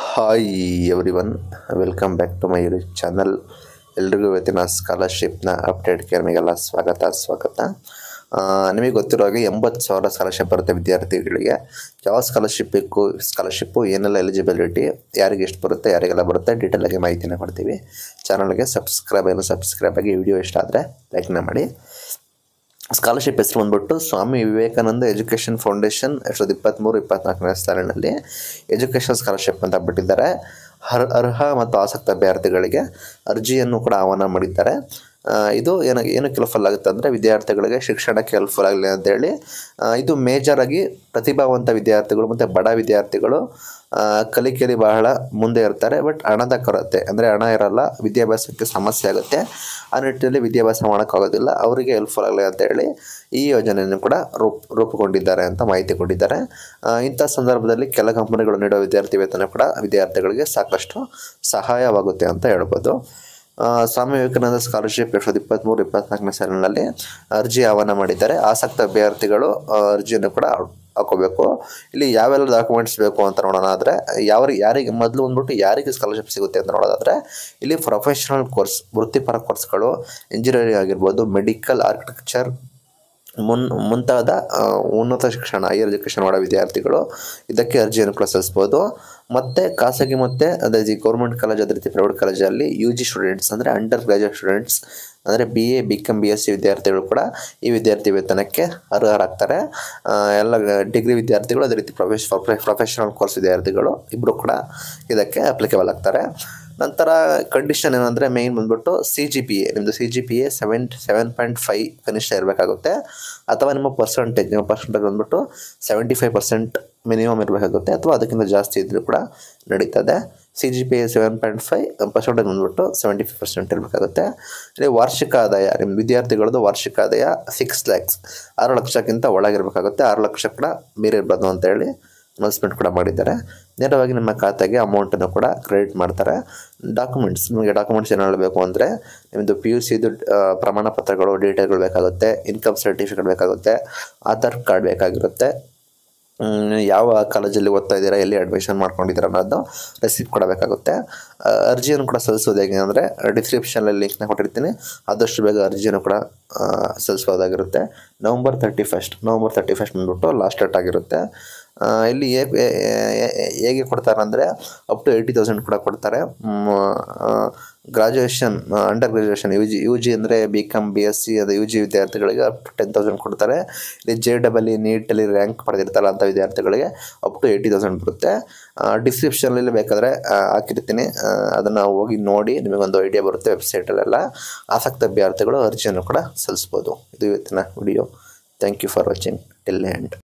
hi everyone welcome back to my YouTube channel ಎಲ್ರಿಗೂ ಇವತ್ತಿನ ಸ್ಕಾಲರ್ಶಿಪ್ನ ಅಪ್ಡೇಟ್ಗೆ ನಿಮಗೆಲ್ಲ ಸ್ವಾಗತ ಸ್ವಾಗತ ಆ, ನಿಮಗೆ ಗೊತ್ತಿರೋ ಹಾಗೆ ಎಂಬತ್ತು ಸಾವಿರ ಸ್ಕಾಲರ್ಶಿಪ್ ಬರುತ್ತೆ ವಿದ್ಯಾರ್ಥಿಗಳಿಗೆ ಯಾವ ಸ್ಕಾಲರ್ಶಿಪ್ ಬೇಕು ಸ್ಕಾಲರ್ಶಿಪ್ಪು ಏನೆಲ್ಲ ಎಲಿಜಿಬಿಲಿಟಿ ಯಾರಿಗೆ ಎಷ್ಟು ಬರುತ್ತೆ ಯಾರಿಗೆಲ್ಲ ಬರುತ್ತೆ ಡೀಟೇಲ್ ಆಗಿ ಮಾಹಿತಿನ ಕೊಡ್ತೀವಿ ಚಾನಲ್ಗೆ ಸಬ್ಸ್ಕ್ರೈಬ್ ಏನು ಸಬ್ಸ್ಕ್ರೈಬ್ ಆಗಿ ವಿಡಿಯೋ ಇಷ್ಟ ಆದರೆ ಲೈಕ್ನ ಮಾಡಿ ಸ್ಕಾಲರ್ಶಿಪ್ ಹೆಸರು ಬಂದ್ಬಿಟ್ಟು ಸ್ವಾಮಿ ವಿವೇಕಾನಂದ ಎಜುಕೇಷನ್ ಫೌಂಡೇಶನ್ ಎರಡು ಸಾವಿರದ ಇಪ್ಪತ್ತ್ಮೂರು ಇಪ್ಪತ್ನಾಲ್ಕನೇ ಸಾಲಿನಲ್ಲಿ ಎಜುಕೇಷನ್ ಸ್ಕಾಲರ್ಶಿಪ್ ಅಂತ ಬಿಟ್ಟಿದ್ದಾರೆ ಹರ್ ಅರ್ಹ ಮತ್ತು ಆಸಕ್ತ ಅಭ್ಯರ್ಥಿಗಳಿಗೆ ಅರ್ಜಿಯನ್ನು ಕೂಡ ಆಹ್ವಾನ ಮಾಡಿದ್ದಾರೆ ಆ, ಇದು ಏನ ಏನಕ್ಕೆ ಹೆಲ್ಪ್ಫುಲ್ ಆಗುತ್ತೆ ಅಂದರೆ ವಿದ್ಯಾರ್ಥಿಗಳಿಗೆ ಶಿಕ್ಷಣಕ್ಕೆ ಹೆಲ್ಪ್ಫುಲ್ ಆಗಲಿ ಅಂತೇಳಿ ಆ, ಇದು ಮೇಜರ್ ಆಗಿ ಪ್ರತಿಭಾವಂತ ವಿದ್ಯಾರ್ಥಿಗಳು ಮತ್ತು ಬಡ ವಿದ್ಯಾರ್ಥಿಗಳು ಆ, ಕಲಿಕೆಯಲ್ಲಿ ಬಹಳ ಮುಂದೆ ಇರ್ತಾರೆ ಬಟ್ ಹಣದ ಕೊರತೆ ಅಂದರೆ ಹಣ ಇರಲ್ಲ ವಿದ್ಯಾಭ್ಯಾಸಕ್ಕೆ ಸಮಸ್ಯೆ ಆಗುತ್ತೆ ಆ ನಿಟ್ಟಿನಲ್ಲಿ ವಿದ್ಯಾಭ್ಯಾಸ ಮಾಡೋಕ್ಕಾಗೋದಿಲ್ಲ ಅವರಿಗೆ ಹೆಲ್ಪ್ಫುಲ್ ಆಗಲಿ ಅಂತ ಹೇಳಿ ಈ ಯೋಜನೆಯನ್ನು ಕೂಡ ರೂಪ್ ರೂಪುಗೊಂಡಿದ್ದಾರೆ ಅಂತ ಮಾಹಿತಿ ಕೊಟ್ಟಿದ್ದಾರೆ ಆ, ಇಂಥ ಸಂದರ್ಭದಲ್ಲಿ ಕೆಲ ಕಂಪನಿಗಳು ನೀಡೋ ವಿದ್ಯಾರ್ಥಿ ವೇತನ ಕೂಡ ವಿದ್ಯಾರ್ಥಿಗಳಿಗೆ ಸಾಕಷ್ಟು ಸಹಾಯವಾಗುತ್ತೆ ಅಂತ ಹೇಳ್ಬೋದು ಆ, ಸ್ವಾಮಿ ವಿವೇಕಾನಂದ ಸ್ಕಾಲರ್ಶಿಪ್ ಎರಡು ಸಾವಿರದ ಇಪ್ಪತ್ತ್ಮೂರು ಇಪ್ಪತ್ನಾಲ್ಕನೇ ಸಾಲಿನಲ್ಲಿ ಅರ್ಜಿ ಆಹ್ವಾನ ಮಾಡಿದ್ದಾರೆ ಆಸಕ್ತ ಅಭ್ಯರ್ಥಿಗಳು ಆ, ಅರ್ಜಿಯನ್ನು ಕೂಡ ಹಾಕೋಬೇಕು ಇಲ್ಲಿ ಯಾವೆಲ್ಲ ಡಾಕ್ಯುಮೆಂಟ್ಸ್ ಬೇಕು ಅಂತ ನೋಡೋಣ ಆದರೆ ಯಾವ ಯಾರಿಗೆ ಮೊದಲು ಬಂದ್ಬಿಟ್ಟು ಯಾರಿಗೆ ಸ್ಕಾಲರ್ಶಿಪ್ ಸಿಗುತ್ತೆ ಅಂತ ನೋಡೋದಾದರೆ ಇಲ್ಲಿ ಪ್ರೊಫೆಷನಲ್ ಕೋರ್ಸ್ ವೃತ್ತಿಪರ ಕೋರ್ಸ್ಗಳು ಇಂಜಿನಿಯರಿಂಗ್ ಆಗಿರ್ಬೋದು ಮೆಡಿಕಲ್ ಆರ್ಕಿಟೆಕ್ಚರ್ ಮುನ್ ಮುಂತಾದ ಆ, ಉನ್ನತ ಶಿಕ್ಷಣ ಹೈಯರ್ ಎಜುಕೇಷನ್ ಮಾಡೋ ವಿದ್ಯಾರ್ಥಿಗಳು ಇದಕ್ಕೆ ಅರ್ಜಿಯನ್ನು ಕೂಡ ಸಲ್ಲಿಸ್ಬೋದು ಮತ್ತು ಖಾಸಗಿ ಮತ್ತು ಅದೇ ರೀತಿ ಗೌರ್ಮೆಂಟ್ ಕಾಲೇಜ್ ಅದೇ ರೀತಿ ಪ್ರೈವೇಟ್ ಕಾಲೇಜಲ್ಲಿ ಯು ಜಿ ಸ್ಟೂಡೆಂಟ್ಸ್ ಅಂದರೆ ಅಂಡರ್ ಗ್ರಾಜುಯೇಟ್ ಸ್ಟೂಡೆಂಟ್ಸ್ ಅಂದರೆ B A B com B S C ವಿದ್ಯಾರ್ಥಿಗಳು ಕೂಡ ಈ ವಿದ್ಯಾರ್ಥಿ ವೇತನಕ್ಕೆ ಅರ್ಹರಾಗ್ತಾರೆ ಆ, ಎಲ್ಲ ಡಿಗ್ರಿ ವಿದ್ಯಾರ್ಥಿಗಳು ಅದೇ ರೀತಿ ಪ್ರೊಫೆಷ್ ಪ್ರೊಫೆಷನಲ್ ಕೋರ್ಸ್ ವಿದ್ಯಾರ್ಥಿಗಳು ಇಬ್ಬರು ಕೂಡ ಇದಕ್ಕೆ ಅಪ್ಲಿಕೇಬಲ್ ಆಗ್ತಾರೆ ನಂತರ ಕಂಡೀಷನ್ ಏನಂದರೆ ಮೇಯ್ನ್ ಬಂದ್ಬಿಟ್ಟು ಸಿ ಜಿ ಪಿ ಎ ನಿಮ್ಮದು C G P A seven seven point five ಕನಿಷ್ಠ ಇರಬೇಕಾಗುತ್ತೆ ಅಥವಾ ನಿಮ್ಮ ಪರ್ಸೆಂಟೇಜ್ ನಿಮ್ಮ ಪರ್ಸೆಂಟೇಜ್ ಬಂದ್ಬಿಟ್ಟು ಸೆವೆಂಟಿ ಫೈವ್ ಪರ್ಸೆಂಟ್ ಮಿನಿಮಮ್ ಇರಬೇಕಾಗುತ್ತೆ ಅಥವಾ ಅದಕ್ಕಿಂತ ಜಾಸ್ತಿ ಇದ್ದರೂ ಕೂಡ ನಡೀತದೆ C G P A seven point five percentage ಬಂದ್ಬಿಟ್ಟು ಸೆವೆಂಟಿ ಫೈವ್ ಪರ್ಸೆಂಟ್ ಇರಬೇಕಾಗುತ್ತೆ ಇಲ್ಲಿ ವಾರ್ಷಿಕ ಆದಾಯ ನಿಮ್ಮ ವಿದ್ಯಾರ್ಥಿಗಳದ್ದು ವಾರ್ಷಿಕ ಆದಾಯ ಸಿಕ್ಸ್ ಲ್ಯಾಕ್ಸ್ ಆರು ಲಕ್ಷಕ್ಕಿಂತ ಒಳಗಿರಬೇಕಾಗುತ್ತೆ ಆರು ಲಕ್ಷ ಕೂಡ ಮೀರಿರ್ಬಾರ್ದು ಅಂತೇಳಿ ಅನೌನ್ಸ್ಮೆಂಟ್ ಕೂಡ ಮಾಡಿದ್ದಾರೆ ನೇರವಾಗಿ ನಿಮ್ಮ ಖಾತೆಗೆ ಅಮೌಂಟನ್ನು ಕೂಡ ಕ್ರೆಡಿಟ್ ಮಾಡ್ತಾರೆ ಡಾಕ್ಯುಮೆಂಟ್ಸ್ ನಿಮಗೆ ಡಾಕ್ಯುಮೆಂಟ್ಸ್ ಏನು ಹೇಳಬೇಕು ಅಂದರೆ ನಿಮ್ಮದು ಪಿ ಯು ಸಿದು ಪ್ರಮಾಣ ಪತ್ರಗಳು ಡೀಟೇಲ್ಗಳು ಬೇಕಾಗುತ್ತೆ ಇನ್ಕಮ್ ಸರ್ಟಿಫಿಕೇಟ್ ಬೇಕಾಗುತ್ತೆ ಆಧಾರ್ ಕಾರ್ಡ್ ಬೇಕಾಗಿರುತ್ತೆ ಹ್ಮ್, ಯಾವ ಕಾಲೇಜಲ್ಲಿ ಓದ್ತಾ ಇದ್ದೀರಾ ಎಲ್ಲಿ ಅಡ್ಮಿಷನ್ ಮಾಡ್ಕೊಂಡಿದ್ದೀರಾ ಅನ್ನೋದು ರೆಸಿಪ್ಟ್ ಕೊಡಬೇಕಾಗುತ್ತೆ ಆ, ಅರ್ಜಿಯನ್ನು ಕೂಡ ಸಲ್ಲಿಸೋದು ಹೇಗೆ ಅಂದರೆ ಡಿಸ್ಕ್ರಿಪ್ಷನಲ್ಲಿ ಲಿಂಕ್ನ ಕೊಟ್ಟಿರ್ತೀನಿ ಆದಷ್ಟು ಬೇಗ ಅರ್ಜಿಯನ್ನು ಕೂಡ ಆ, ಸಲ್ಲಿಸೋದಾಗಿರುತ್ತೆ November thirty first November thirty first ಬಂದ್ಬಿಟ್ಟು ಲಾಸ್ಟ್ ಡೇಟ್ ಆಗಿರುತ್ತೆ ಆ, ಇಲ್ಲಿ ಹೇಗೆ ಹೇಗೆ ಕೊಡ್ತಾರೆ ಅಂದರೆ ಅಪ್ ಟು ಏಯ್ಟಿ ತೌಸಂಡ್ ಕೂಡ ಕೊಡ್ತಾರೆ graduation under graduation U G U G ಅಂದರೆ B com B S C ಅದು ಯು ಜಿ ವಿದ್ಯಾರ್ಥಿಗಳಿಗೆ ಅಪ್ ಟು ಟೆನ್ ತೌಸಂಡ್ ಕೊಡ್ತಾರೆ ಇಲ್ಲಿ ಜೆ ಡಬಲ್ ಇ ನೀಟಲ್ಲಿ ರ್ಯಾಂಕ್ ಪಡೆದಿರ್ತಾರಲ್ಲ ಅಂಥ ವಿದ್ಯಾರ್ಥಿಗಳಿಗೆ ಅಪ್ ಟು ಏಯ್ಟಿ ತೌಸಂಡ್ ಬರುತ್ತೆ ಡಿಸ್ಕ್ರಿಪ್ಷನಲ್ಲಿ ಬೇಕಾದರೆ ಆ, ಹಾಕಿರ್ತೀನಿ ಅದನ್ನು ಹೋಗಿ ನೋಡಿ ನಿಮಗೊಂದು ಐಡಿಯಾ ಬರುತ್ತೆ ವೆಬ್ಸೈಟಲ್ಲೆಲ್ಲ ಆಸಕ್ತ ಅಭ್ಯರ್ಥಿಗಳು ಅರ್ಜಿಯನ್ನು ಕೂಡ ಸಲ್ಲಿಸ್ಬೋದು ಇದು ಇವತ್ತಿನ video thank you for watching till end